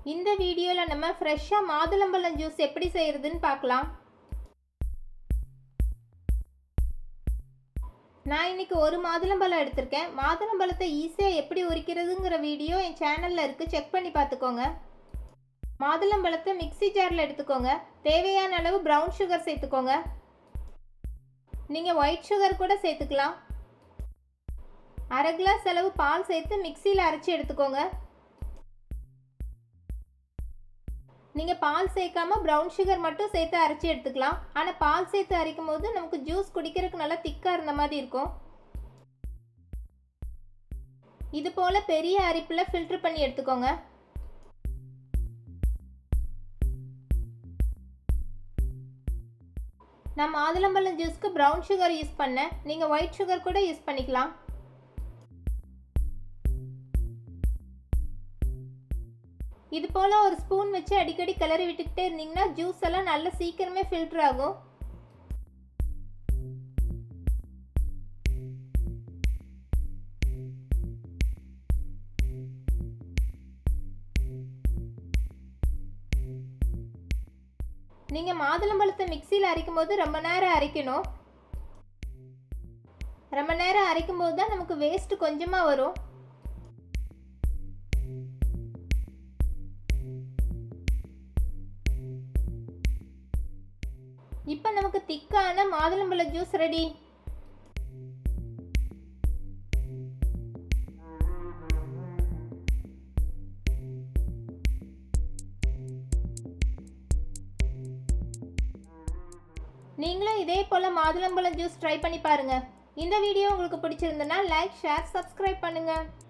இந்த வீடியோவில் நம்ம ஃப்ரெஷ்ஷாக மாதுளம்பழம் ஜூஸ் எப்படி செய்கிறதுன்னு பார்க்கலாம் நான் இன்னைக்கு ஒரு மாதுளம்பழம் எடுத்திருக்கேன் மாதுளம்பழத்தை ஈஸியாக எப்படி உரிக்கிறதுங்கிற வீடியோ என் சேனலில் இருக்குது செக் பண்ணி பார்த்துக்கோங்க மாதுளம்பழத்தை மிக்ஸி ஜாரில் எடுத்துக்கோங்க தேவையான அளவு ப்ரௌன் சுகர் சேர்த்துக்கோங்க நீங்கள் ஒயிட் சுகர் கூட சேர்த்துக்கலாம் அரை கிளாஸ் அளவு பால் சேர்த்து மிக்சியில் அரைச்சி எடுத்துக்கோங்க நீங்கள் பால் சேர்க்காம ப்ரௌன் சுகர் மட்டும் சேர்த்து அரைச்சி எடுத்துக்கலாம் ஆனால் பால் சேர்த்து அரைக்கும் போது நமக்கு ஜூஸ் குடிக்கிறதுக்கு நல்லா திக்காக இருந்த மாதிரி இருக்கும் இது போல் பெரிய அரிப்பில் ஃபில்டர் பண்ணி எடுத்துக்கோங்க நான் மாதுளம்பழம் ஜூஸ்க்கு ப்ரௌன் சுகர் யூஸ் பண்ணேன் நீங்கள் ஒயிட் சுகர் கூட யூஸ் பண்ணிக்கலாம் இது போல் ஒரு ஸ்பூன் வச்சு அடிக்கடி கிளறி விட்டுக்கிட்டே இருந்தீங்கன்னா ஜூஸ் எல்லாம் நல்ல சீக்கிரமே ஃபில்டர் ஆகும் நீங்கள் மாதுளம்பழத்தை மிக்சியில் அரைக்கும் போது ரொம்ப நேரம் அரைக்கணும் ரொம்ப நேரம் அரைக்கும் போது தான் நமக்கு வேஸ்ட் கொஞ்சமாக வரும் இப்போ நமக்கு திக்கான மாதுளம்பழ ஜூஸ் ரெடி நீங்களும் இதே போல் மாதுளம்பழம் ஜூஸ் ட்ரை பண்ணி பாருங்கள் இந்த வீடியோ உங்களுக்கு பிடிச்சிருந்தனா லைக் ஷேர் சப்ஸ்கிரைப் பண்ணுங்கள்